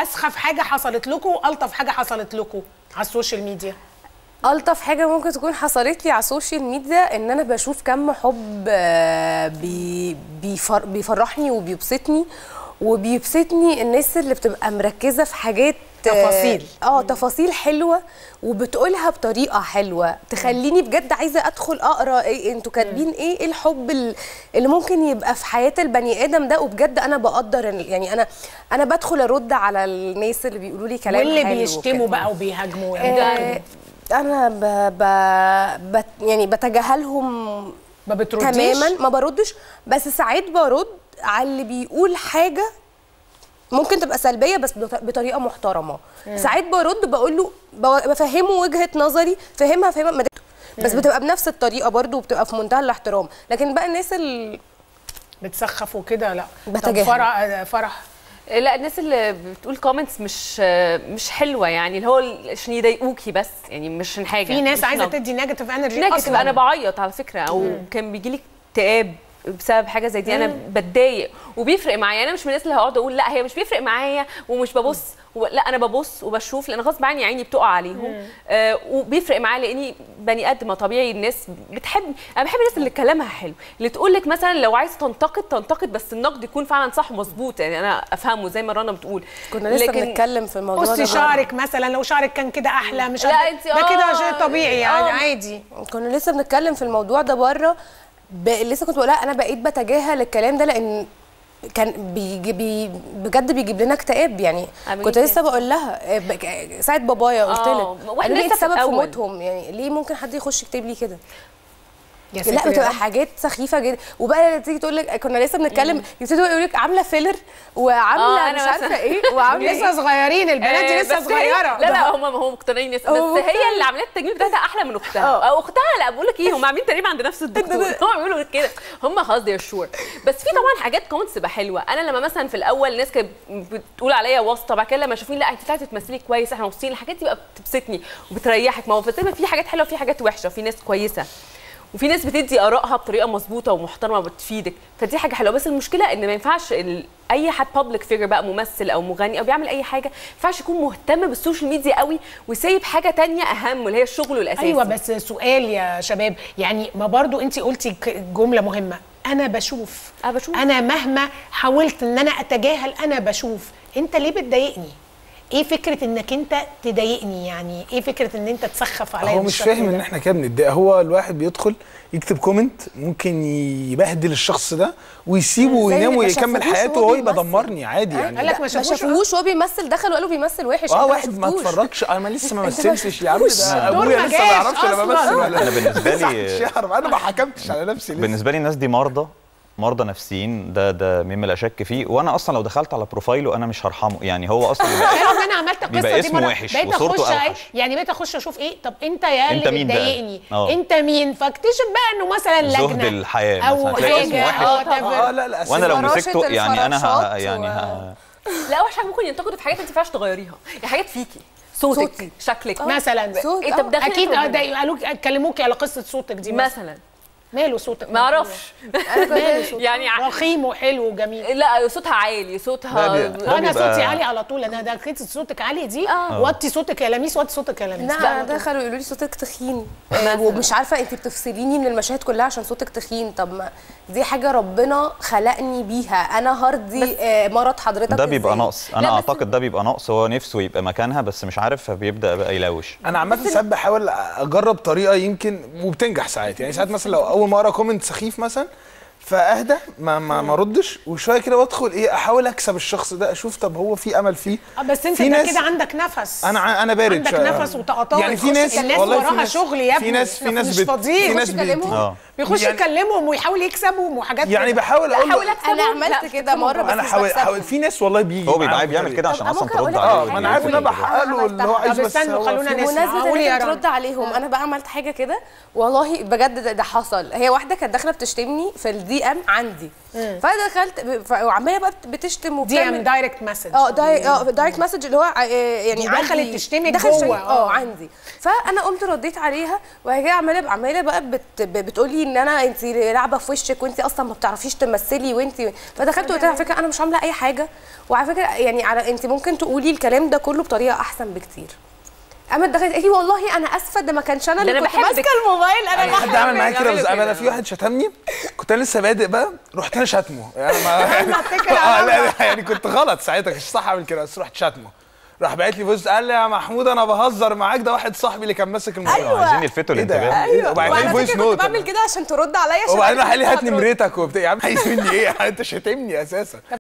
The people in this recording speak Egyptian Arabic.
اسخف حاجه حصلت لكم والطف حاجه حصلت لكم على السوشيال ميديا الطف حاجه ممكن تكون حصلت لي على السوشيال ميديا ان انا بشوف كم حب آه، بي بيفر بيفرحني وبيبسطني وبيبسطني الناس اللي بتبقى مركزه في حاجات آه، تفاصيل. اه تفاصيل حلوه وبتقولها بطريقه حلوه تخليني بجد عايزه ادخل اقرا ايه انتوا كاتبين ايه ايه الحب ال- اللي ممكن يبقى في حياه البني ادم ده وبجد انا بقدر ال- يعني انا انا بدخل ارد على الناس اللي بيقولوا لي كلام واللي حلو بيشتموا وكده. بقى وبيهاجموا يعني آه، انا ب... ب... بت... يعني بتجاهلهم ما بترديش تماما ما بردش بس ساعات برد على اللي بيقول حاجه ممكن تبقى سلبيه بس بط- بطريقه محترمه ساعات برد بقول له ب- بفهمه وجهه نظري فهمها فهمها ما بس بتبقى بنفس الطريقه برضو وبتبقى في منتهى الاحترام لكن بقى الناس اللي بتسخف وكده لا طب بتجاهل. فرح فرح لا الناس اللي بتقول كومنتس مش مش حلوه يعني اللي هو عشان يضايقوكي بس يعني مش عشان حاجه في ناس مش عايزه نقد. تدي نيجاتيف انرجي نيجاتيف اصلا انا بعيط على فكره او كان بيجي لي اكتئاب بسبب حاجه زي دي انا بتضايق وبيفرق معايا انا مش من الناس اللي هقعد اقول لا هي مش بيفرق معايا ومش ببص و... لا انا ببص وبشوف لان غصب عني عيني بتقع عليهم آه وبيفرق معايا لاني بني ادمه طبيعي الناس بتحب انا بحب الناس اللي كلامها حلو اللي تقول لك مثلا لو عايز تنتقد تنتقد بس النقد يكون فعلا صح ومظبوط يعني انا افهمه زي ما رنا بتقول كنا لسه لكن- بنتكلم في الموضوع ده بصي برضو. شعرك مثلا لو شعرك كان كده احلى مش لا، عارفة- انت- ده كده آه، شيء طبيعي يعني آه. عادي كنا لسه بنتكلم في الموضوع ده بره ب... لسه كنت بقولها انا بقيت بتجاهل الكلام ده لان كان بيجي بي بجد بيجيب لنا اكتئاب يعني عامل كنت إيه لسه بقول لها آه، ب- ساعه بابايا قلت آه، لك واحنا قالوا لي لسه في السبب في الأول. موتهم يعني ليه ممكن حد يخش يكتب لي كده يا لا ستي يا بتبقى رب. حاجات سخيفه جدا وبقى تيجي تقول لك كنا لسه بنتكلم يبتدوا يقولوا لك عامله فيلر وعامله آه، أنا مش عارفه مثلا. ايه وعامله لسه إيه. صغيرين البنات دي آه، لسه بس هي- صغيره لا لا هم هم مقتنعين لسه بس هو هي مقتنع. اللي عمليه التجميل بتاعتها احلى من اختها او اختها لا بقول لك ايه هم عاملين تقريبا عند نفس الدكتور هم بيقولوا كده هم خلاص دي شور بس في طبعا حاجات كومنتس تبقى حلوه انا لما مثلا في الاول الناس كانت بتقول عليا واسطه بعد كده لما يشوفوني لا انت طلعتي تمثلي كويس احنا مبسوطين الحاجات دي بقى بتبسطني وبتريحك ما هو بتبقى في حاجات حلوه وفي حاجات وحشه وفي ناس كويسه وفي ناس بتدي ارائها بطريقه مظبوطه ومحترمه بتفيدك فدي حاجه حلوه بس المشكله ان ما ينفعش ال... اي حد بابليك فيجر بقى ممثل او مغني او بيعمل اي حاجه ما ينفعش يكون مهتم بالسوشيال ميديا قوي وسايب حاجه تانية اهم اللي هي شغله الاساسي ايوه بس سؤال يا شباب يعني ما برضو انت قلتي ك- جمله مهمه انا بشوف أنا بشوف. انا مهما حاولت ان انا اتجاهل انا بشوف انت ليه بتضايقني ايه فكره انك انت تضايقني يعني ايه فكره ان انت تسخف عليا هو مش بالشكل فاهم ده؟ ان احنا كده بنتضايق هو الواحد بيدخل يكتب كومنت ممكن يبهدل الشخص ده ويسيبه زي وينام ما ويكمل شافوهوش حياته وهو وهو يبقى بيمثل. دمرني عادي قال يعني لك ما ما شافوش شافوهوش وهو بيمثل دخل وقالوا بيمثل وحش اه أنت واحد ما شفتوش. اتفرجش انا لسه ما أنت ما مثلتش يا عم ده دور ابويا ما لسه ما جاش يعرفش انا بمثل أصلاً. ولا انا بالنسبه لي شهر انا ما حكمتش على نفسي لسه بالنسبه لي الناس دي مرضى مرضى نفسيين ده ده مما لا شك فيه وانا اصلا لو دخلت على بروفايله انا مش هرحمه يعني هو اصلا بيبقى تعرف ان انا عملت القصه بيبقى دي اسمه مرة. وحش بقيت وصورته اخش أي- أوحش. يعني بقيت اخش اشوف ايه طب انت يا أنت اللي مين ده؟ بتضايقني آه. انت مين فاكتشف بقى انه مثلا زهد لجنه الحياة او مثلاً. تلاقي اسمه حاجه وحش. اه اه تفر لا لا وانا لو فراشة مسكته يعني انا ه... الفراشات يعني و- ه... لا اوحش حاجه ممكن ينتقدوا في حاجات انت ما ينفعش تغيريها يعني حاجات فيكي صوتك, صوتي. شكلك مثلا صوت، انت آه. بداخل اكيد اه ده قالوا كلموكي على قصه صوتك دي مثلا مثلا ماله صوتك ما اعرفش ماله صوتك يعني ع- رخيم وحلو وجميل لا صوتها عالي صوتها ده بي- ده انا بيبقى- صوتي عالي على طول انا ده قصه صوتك عالي دي وطي صوتك يا لميس وطي صوتك يا لميس لا انا دخلوا يقولوا لي صوتك تخين آه، ومش عارفه انت بتفصليني من المشاهد كلها عشان صوتك تخين طب ما دي حاجه ربنا خلقني بيها انا هرضي آه، مرض حضرتك ده بيبقى إزاي؟ نقص لا، انا بس- اعتقد ده بيبقى نقص هو نفسه يبقى مكانها بس مش عارف فبيبدا بقى يلوش انا عامه ساعات بحاول اجرب طريقه يمكن وبتنجح ساعات يعني ساعات مثلا لو اول ما اقرا كومنت سخيف مثلا فاهدى ما ما ما ردش وشويه كده بدخل ايه احاول اكسب الشخص ده اشوف طب هو في امل فيه آه، بس انت في ده ناس- كده عندك نفس انا ع- انا بارد عندك شوية. نفس وتقطاع يعني في ناس الناس والله في وراها ناس- شغل يا ابني في ناس في ناس مش بت- فاضيين في ناس يخش بت- يكلمهم. اه بيخش يعني- يكلمهم ويحاول يكسبهم وحاجات يعني كده. بحاول اقول احاول له اكسبهم انا عملت لا، كده مره بس انا مش حاول بكسبهم. حاول في ناس والله بيجي هو بيبقى معاهم عايز يعمل طريقة. كده طب عشان ممكن اصلا أقول ترد لك اه عليه ما انا عارف ان انا ويفيدك. بحقق له اللي هو عايزه طب بس استنوا هو خلونا في- نسمع. بمناسبه قولي يا انك رنا. ترد عليهم انا بقى عملت حاجه كده والله بجد ده, ده حصل هي واحده كانت داخله بتشتمني في الدي دي ام عندي فدخلت ف- وعماله بقى بت- بتشتم دي ام وبتعمل دايركت مسج اه داي اه دايركت مسج اللي هو ع- آه، يعني دي دخلت عندي- تشتمك دخلت جوه، تشتمك- اه. اه عندي فانا قمت رديت عليها وبعد كده عماله عماله بقى بت ب- بتقولي ان انا انت لعبه في وشك وانت اصلا ما بتعرفيش تمثلي وانت فدخلت قلت لها على فكره انا مش عامله اي حاجه وعلى فكره يعني على انت ممكن تقولي الكلام ده كله بطريقه احسن بكتير قامت دخلت قالت لي والله انا اسفه ده ما كانش انا ده اللي أنا كنت بحبك. ماسكه الموبايل انا انا حد بحبك. عمل معايا كده بس يعملوا انا كده. في واحد شتمني كنت انا لسه بادئ بقى رحت انا شاتمه يعني ما اتكل اه على لا لا، يعني كنت غلط ساعتها مش صح اعمل كده بس رحت شاتمه راح بعت لي فويس قال لي يا محمود انا بهزر معاك ده واحد صاحبي اللي كان ماسك الموبايل أيوة. عايزين يلفتوا ايه ده يا الانتباه عم؟ إيه ده؟ وبعدين وعلى فويس فكره نوت كنت بعمل كده عشان ترد عليا عشان وبعدين عارفة راح قال لي إن هات أنت هترد. نمرتك وبتاع يا عم عايز مني ايه انت شاتمني اساسا